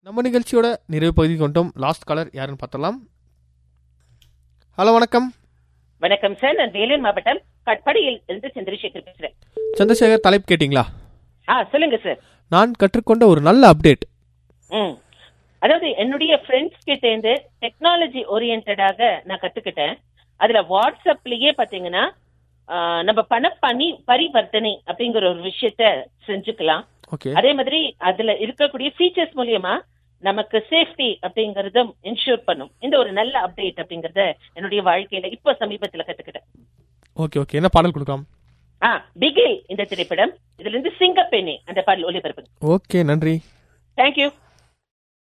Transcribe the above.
நம்ம நிகழ்ச்சியோட நிறைவு பகுதி கொண்டோம் லாஸ்ட் காலர் யாருன்னு பார்த்தலாம் ஹலோ வணக்கம் வணக்கம் சார் நான் வேலூர் மாவட்டம் கட்படியில் இருந்து சந்திரசேகர் பேசுறேன் சந்திரசேகர் தலைப்பு கேட்டிங்களா ஆ சொல்லுங்க சார் நான் கற்றுக்கொண்ட ஒரு நல்ல அப்டேட் ம் அதாவது என்னுடைய ஃப்ரெண்ட்ஸ் கிட்ட இருந்து டெக்னாலஜி ஓரியன்டாக நான் கத்துக்கிட்டேன் அதுல வாட்ஸ்அப்லயே பாத்தீங்கன்னா ஆ, நம்ம பண பணி பரிவர்த்தனை அப்படிங்கிற ஒரு விஷயத்த செஞ்சுக்கலாம் ஓகே அதே மாதிரி அதுல இருக்கக்கூடிய ஃபீச்சர்ஸ் மூலியமா நமக்கு சேஃப்டி அப்படிங்கறதும் இன்ஷூர் பண்ணும் இந்த ஒரு நல்ல அப்டேட் அப்படிங்கறத என்னுடைய வாழ்க்கையில இப்ப சமீபத்துல கத்துக்கிட்டேன் ஓகே ஓகே என்ன பாடல் கொடுக்கலாம் ஆ பிகில் இந்த திரைப்படம் இதுல இருந்து சிங்கப்பெண்ணே அந்த பாடல் ஒளிபரப்பு ஓகே நன்றி தேங்க்யூ